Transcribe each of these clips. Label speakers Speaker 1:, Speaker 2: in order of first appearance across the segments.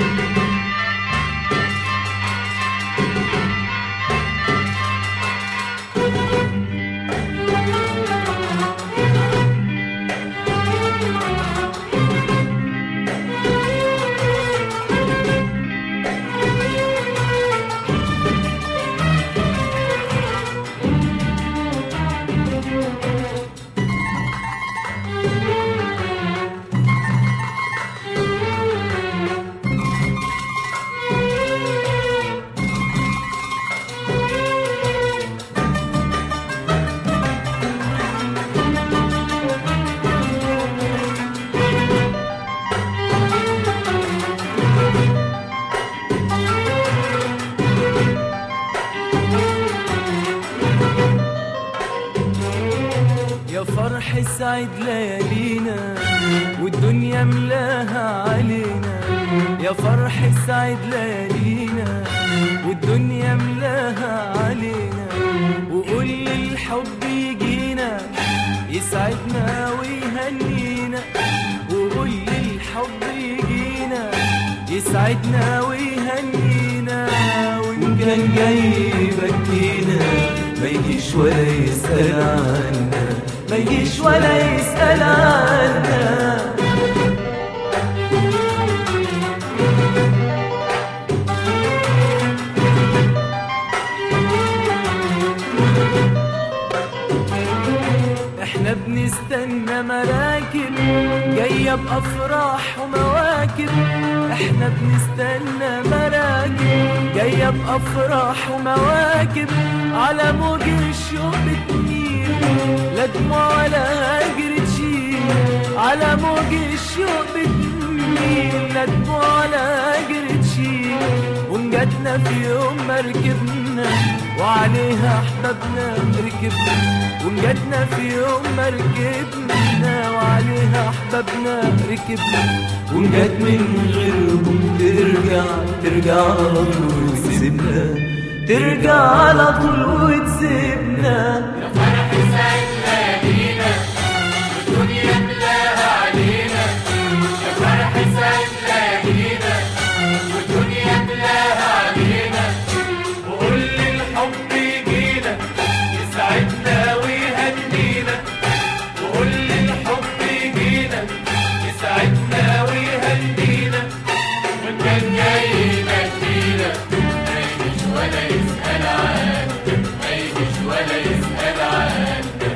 Speaker 1: يا فرح سعد ليالينا والدنيا ملاها علينا يا فرح سعد ليالينا والدنيا ملاها علينا وقول للحب يجينا يسعدنا ويهنينا وقول للحب يجينا يسعدنا ويهنينا وإن كان جاي يبكينا ما يجيش ولا يسأل عنا ما يجيش ولا يسأل عنا احنا بنستنى مراكب جاية بأفراح ومواكب احنا بنستنى مراكب جاية بأفراح ومواكب على موج الشوق بتميل لا دموع ولا هجر تشيل على موج الشوق بتميل لا دموع ولا هجر تشيل ونجاتنا في يوم مركبنا وعليها احبابنا ركبنا ونجاتنا في يوم مركبنا وعليها احبابنا ركبنا ونجات من غيرهم ترجع ترجع على طول وتسيبنا ترجع على طول وتسيبنا
Speaker 2: فرح سعد ليالينا والدنيا ملاها علينا يا فرح سعد ليالينا والدنيا ملاها علينا وقول للحب يجينا يسعدنا ويهنينا وقول للحب يجينا يسعدنا ويهنينا وإن كان جاي يبكينا ما يجيش ولا يسأل عنك ما يجيش ولا يسأل عنك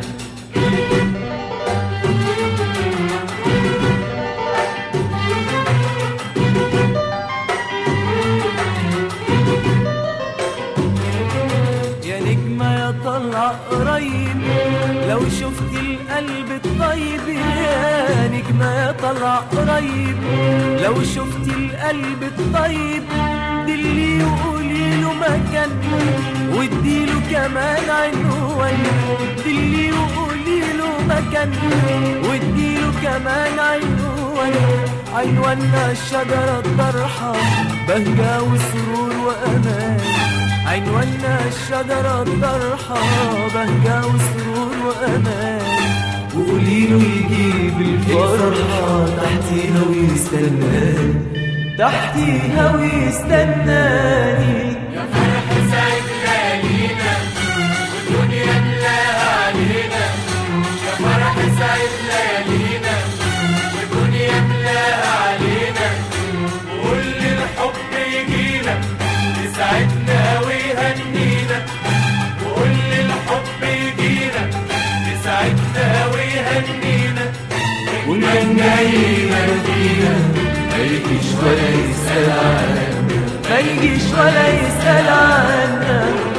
Speaker 1: يا نجمة يا طلع قريب لو شفت القلب الطيب يا نجمة يا طلع قريب لو شفت القلب الطيب دلي وقولي له مكان واديله كمان عنوان دلي وقولي له مكان واديله كمان عنوان عنواننا الشجرة الطرحة بهجة وسرور وأمان عنواننا الشجرة الطرحة بهجة وسرور وأمان وقولي له يجيب الفرحة تحتيها ويستناني تحتيها ويستناني
Speaker 2: يا فرح سعد ليالينا والدنيا ملاها علينا يا فرح سعد ليالينا والدنيا ملاها علينا وقول للحب يجينا يسعدنا ويهنينا وقول للحب يجينا يسعدنا ويهنينا
Speaker 1: وإن كان جاي يبكينا ما يجيش ولا يسأل عنا ما يجيش ولا يسأل عنا